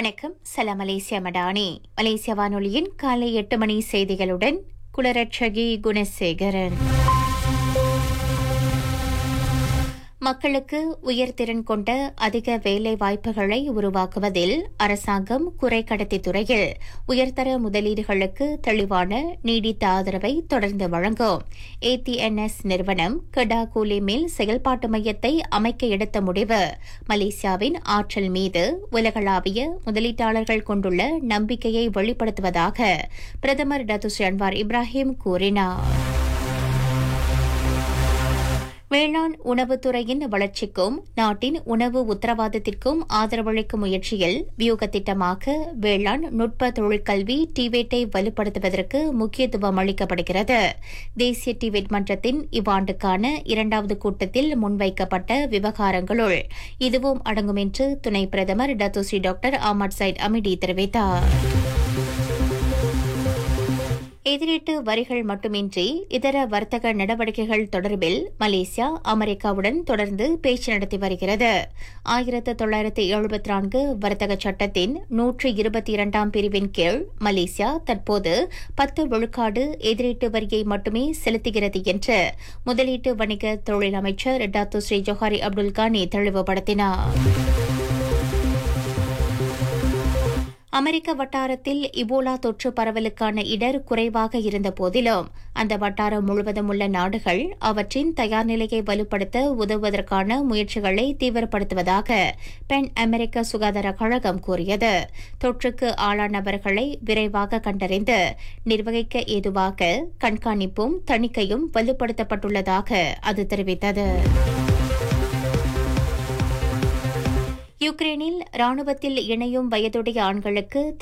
வணக்கம் சலாம் மலேசியா மடானி மலேசிய வானொலியின் காலை எட்டு மணி செய்திகளுடன் குலரட்சகி குணசேகரன் மக்களுக்கு உயர்திறன் கொண்ட அதிக வேலை வாய்ப்புகளை உருவாக்குவதில் அரசாங்கம் குறை கடத்தி துறையில் உயர்தர முதலீடுகளுக்கு தெளிவான நீடித்த ஆதரவை தொடர்ந்து வழங்கும் ஏடிஎன்எஸ் நிறுவனம் கெடா கூலி மில் செயல்பாட்டு மையத்தை அமைக்க எடுத்த முடிவு மலேசியாவின் ஆற்றல் மீது உலகளாவிய முதலீட்டாளர்கள் கொண்டுள்ள நம்பிக்கையை வெளிப்படுத்துவதாக பிரதமர் டத்துஸ்ரீ அன்வார் இப்ராஹிம் கூறினார் வேளாண் உணவுத்துறையின் வளர்ச்சிக்கும் நாட்டின் உணவு உத்தரவாதத்திற்கும் ஆதரவளிக்கும் முயற்சியில் வியூக திட்டமாக வேளாண் நுட்ப தொழிற்கல்வி டிவேட்டை வலுப்படுத்துவதற்கு முக்கியத்துவம் அளிக்கப்படுகிறது தேசிய டிவேட் மன்றத்தின் இவ்வாண்டுக்கான இரண்டாவது கூட்டத்தில் முன்வைக்கப்பட்ட விவகாரங்களுள் இதுவும் அடங்கும் என்று துணை பிரதமர் Datuk Seri doctor Ahmad Zahid Hamidi தெரிவித்தார் எதிரீட்டு வரிகள் மட்டுமின்றி இதர வர்த்தக நடவடிக்கைகள் தொடர்பில் மலேசியா அமெரிக்காவுடன் தொடர்ந்து பேச்சு நடத்தி வருகிறது ஆயிரத்து தொள்ளாயிரத்து எழுபத்தி நான்கு வர்த்தக சட்டத்தின் நூற்று இருபத்தி இரண்டாம் பிரிவின் கீழ் மலேசியா தற்போது பத்து விழுக்காடு எதிரீட்டு வரியை மட்டுமே செலுத்துகிறது என்று முதலீட்டு வணிக தொழில் அமைச்சர் டாத்து ஸ்ரீ ஜொஹாரி அப்துல் கானி தெளிவுபடுத்தினார் அமெரிக்க வட்டாரத்தில் இபோலா தொற்று பரவலுக்கான இடர் குறைவாக இருந்த போதிலும் அந்த வட்டாரம் முழுவதும் உள்ள நாடுகள் அவற்றின் தயார் நிலையை வலுப்படுத்த உதவுவதற்கான முயற்சிகளை தீவிரப்படுத்துவதாக பெண் அமெரிக்க சுகாதார கழகம் கூறியது தொற்றுக்கு ஆளானவர்களை விரைவாக கண்டறிந்து நிர்வகிக்க ஏதுவாக கண்காணிப்பும் தணிக்கையும் வலுப்படுத்தப்பட்டுள்ளதாக அது தெரிவித்தது யுக்ரைனில் ராணுவத்தில் இணையும் வயதுடைய ஆண்களுக்கு